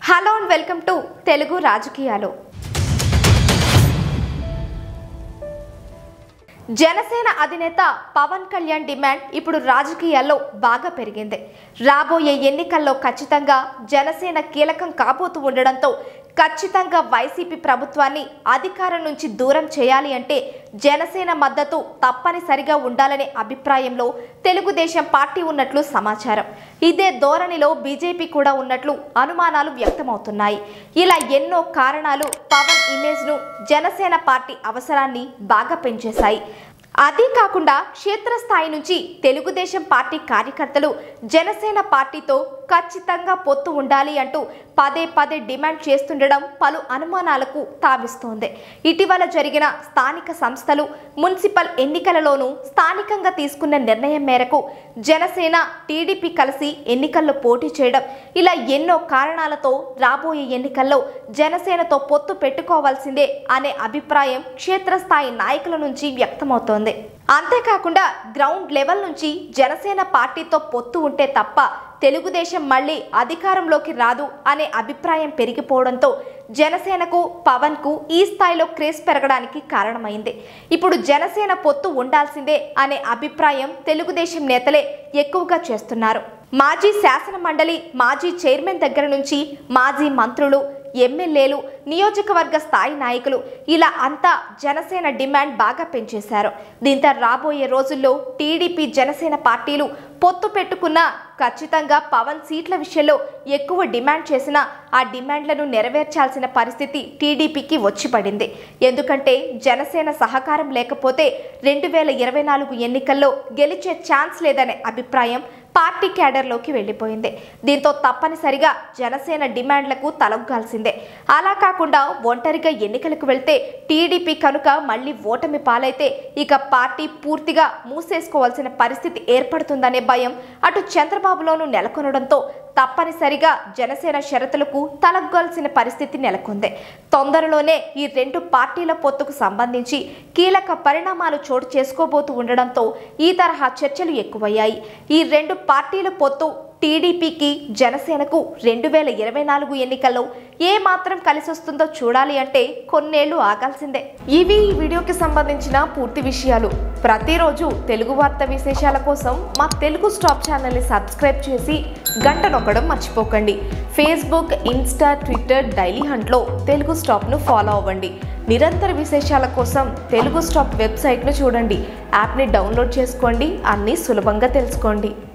hello and welcome to Telugu రాజకీయాలు జనసేన అధినేత Pawan Kalyan demand ఇప్పుడు రాజకీయాల్లో బాగా పెరిగింది రాబోయే ఎన్నికల్లో ఖచ్చితంగా జనసేన కీలకం కాబోతూ ఉండడంతో ఖచ్చితంగా వైసీపీ ప్రభుత్వాన్ని అధికారం నుంచి దూరం చేయాలి అంటే జనసేన మద్దతు తప్పనిసరిగా ఉండాలనే అభిప్రాయంలో తెలుగుదేశం పార్టీ ఉన్నట్లు సమాచారం ఇదే ధోరణిలో బీజేపీ కూడా ఉన్నట్లు అనుమానాలు వ్యక్తమవుతున్నాయి ఇలా ఎన్నో కారణాలు పవన్ ఇమేజ్ను జనసేన పార్టీ అవసరాన్ని బాగా పెంచేశాయి అదీ కాకుండా క్షేత్రస్థాయి నుంచి తెలుగుదేశం పార్టీ కార్యకర్తలు జనసేన పార్టీతో ఖచ్చితంగా పొత్తు ఉండాలి అంటూ పదే పదే డిమాండ్ చేస్తుండడం పలు అనుమానాలకు తావిస్తోంది ఇటీవల జరిగిన స్థానిక సంస్థలు మున్సిపల్ ఎన్నికలలోనూ స్థానికంగా తీసుకున్న నిర్ణయం మేరకు జనసేన టీడీపీ కలిసి ఎన్నికల్లో పోటీ చేయడం ఇలా ఎన్నో కారణాలతో రాబోయే ఎన్నికల్లో జనసేనతో పొత్తు పెట్టుకోవాల్సిందే అనే అభిప్రాయం క్షేత్రస్థాయి నాయకుల నుంచి వ్యక్తమవుతోంది అంతేకాకుండా గ్రౌండ్ లెవెల్ నుంచి జనసేన పార్టీతో పొత్తు ఉంటే తప్ప తెలుగుదేశం మళ్ళీ అధికారంలోకి రాదు అనే అభిప్రాయం పెరిగిపోవడంతో జనసేనకు పవన్కు ఈ స్థాయిలో క్రేజ్ పెరగడానికి కారణమైంది ఇప్పుడు జనసేన పొత్తు ఉండాల్సిందే అనే అభిప్రాయం తెలుగుదేశం నేతలే ఎక్కువగా చేస్తున్నారు మాజీ శాసన మండలి మాజీ చైర్మన్ దగ్గర నుంచి మాజీ మంత్రులు ఎమ్మెల్యేలు నియోజకవర్గ స్థాయి నాయకులు ఇలా అంతా జనసేన డిమాండ్ బాగా పెంచేశారు దీంతో రాబోయే రోజుల్లో టీడీపీ జనసేన పార్టీలు పొత్తు పెట్టుకున్న ఖచ్చితంగా పవన్ సీట్ల విషయంలో ఎక్కువ డిమాండ్ చేసినా ఆ డిమాండ్లను నెరవేర్చాల్సిన పరిస్థితి టీడీపీకి వచ్చి పడింది ఎందుకంటే జనసేన సహకారం లేకపోతే రెండు వేల ఇరవై నాలుగు ఎన్నికల్లో గెలిచే ఛాన్స్ లేదనే అభిప్రాయం పార్టీ క్యాడర్లోకి వెళ్ళిపోయింది దీంతో తప్పనిసరిగా జనసేన డిమాండ్లకు తలొగ్గాల్సిందే అలా కాకుండా ఒంటరిగా ఎన్నికలకు వెళ్తే టీడీపీ కనుక మళ్ళీ ఓటమి పాలైతే ఇక పార్టీ పూర్తిగా మూసేసుకోవాల్సిన పరిస్థితి ఏర్పడుతుందనే భయం అటు చంద్రబాబులోనూ నెలకొనడంతో తప్పనిసరిగా జనసేన షరతులకు తలగ్గాల్సిన పరిస్థితి నెలకొంది తొందరలోనే ఈ రెండు పార్టీల పొత్తుకు సంబంధించి కీలక పరిణామాలు చోటు చేసుకోబోతూ ఉండడంతో ఈ తరహా చర్చలు ఎక్కువయ్యాయి ఈ రెండు పార్టీల పొత్తు టీడీపీకి జనసేనకు రెండు వేల ఇరవై నాలుగు ఎన్నికల్లో ఏ మాత్రం కలిసి వస్తుందో చూడాలి అంటే కొన్నేళ్లు ఆగాల్సిందే ఇవి ఈ వీడియోకి సంబంధించిన పూర్తి విషయాలు ప్రతిరోజు తెలుగు వార్త విశేషాల కోసం మా తెలుగు స్టాప్ ఛానల్ని సబ్స్క్రైబ్ చేసి గంట నొక్కడం మర్చిపోకండి ఫేస్బుక్ ఇన్స్టా ట్విట్టర్ డైలీ హంట్లో తెలుగు స్టాప్ను ఫాలో అవ్వండి నిరంతర విశేషాల కోసం తెలుగు స్టాప్ వెబ్సైట్ను చూడండి యాప్ని డౌన్లోడ్ చేసుకోండి అన్నీ సులభంగా తెలుసుకోండి